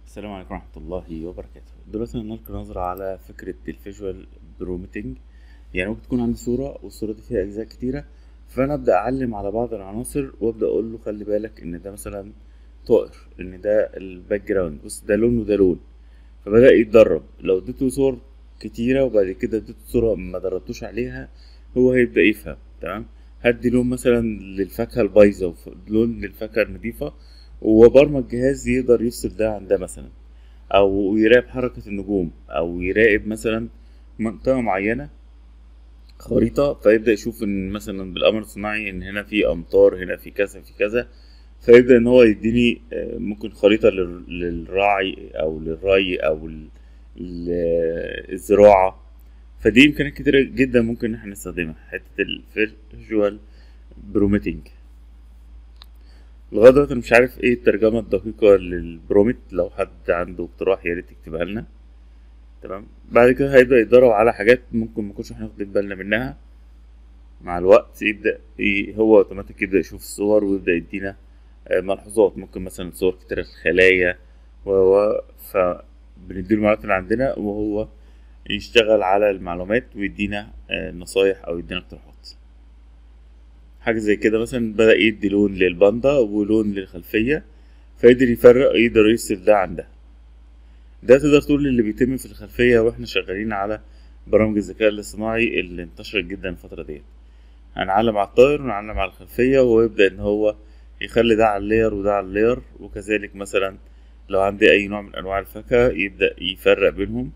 السلام عليكم ورحمة الله وبركاته دلوقتي هنلقي نظرة على فكرة الفيجوال بروميتنج يعني ممكن تكون عندي صورة والصورة دي فيها أجزاء كتيرة فأنا أبدأ أعلم على بعض العناصر وأبدأ أقول له خلي بالك إن ده مثلا طائر إن ده الباك جراوند بص ده لون وده لون فبدأ يتدرب لو اديته صور كتيرة وبعد كده اديته صورة ما دربتوش عليها هو هيبدأ يفهم تمام هدي لون مثلا للفاكهة البايظة ولون للفاكهة النضيفة وبرمج جهاز يقدر يفصل ده عن ده مثلا او يراقب حركة النجوم او يراقب مثلا منطقة معينة خريطة فيبدأ يشوف ان مثلا بالقمر الصناعي ان هنا في امطار هنا في كذا في كذا فيبدأ ان هو يديني آه، ممكن خريطة لل- للراعي او للري او ال- ال- الزراعة فدي امكانيات كتيرة جدا ممكن ان احنا نستخدمها حتة الفيجوال بروميتنج لغاية دلوقتي أنا مش عارف ايه الترجمة الدقيقة للبرومت لو حد عنده اقتراح يا ريت يكتبها لنا تمام بعد كده هيبدأ يتدرب على حاجات ممكن ما نكونش احنا واخدين بالنا منها مع الوقت يبدأ ي- هو اوتوماتيك يبدأ يشوف الصور ويبدأ يدينا آه، ملحوظات ممكن مثلا صور كتيرة الخلايا وهو فبنديله المعلومات اللي عندنا وهو يشتغل على المعلومات ويدينا آه، نصايح أو يدينا اقتراحات حاجة زي كده مثلا بدأ يدي لون للباندا ولون للخلفية فيقدر يفرق يقدر يفصل ده عن ده ده تقدر تقول اللي بيتم في الخلفية واحنا شغالين على برامج الذكاء الاصطناعي اللي انتشرت جدا الفترة ديت هنعلم على الطائر ونعلم على الخلفية وهو يبدأ ان هو يخلي ده على اللير وده على اللير وكذلك مثلا لو عندي اي نوع من انواع الفاكهة يبدأ يفرق بينهم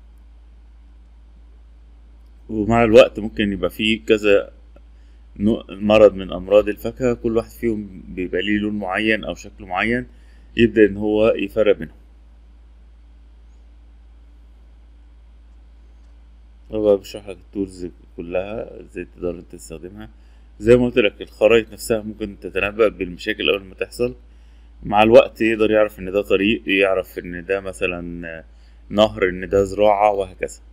ومع الوقت ممكن يبقى فيه كذا نوع- مرض من امراض الفاكهه كل واحد فيهم بيبقى ليه لون معين او شكل معين يبدا ان هو يفرق بينهم هو بقى بيشرح لك التولز كلها ازاي تقدر انت تستخدمها زي ما قلت لك الخرائط نفسها ممكن تتنبأ بالمشاكل اول ما تحصل مع الوقت يقدر يعرف ان ده طريق يعرف ان ده مثلا نهر ان ده زراعة وهكذا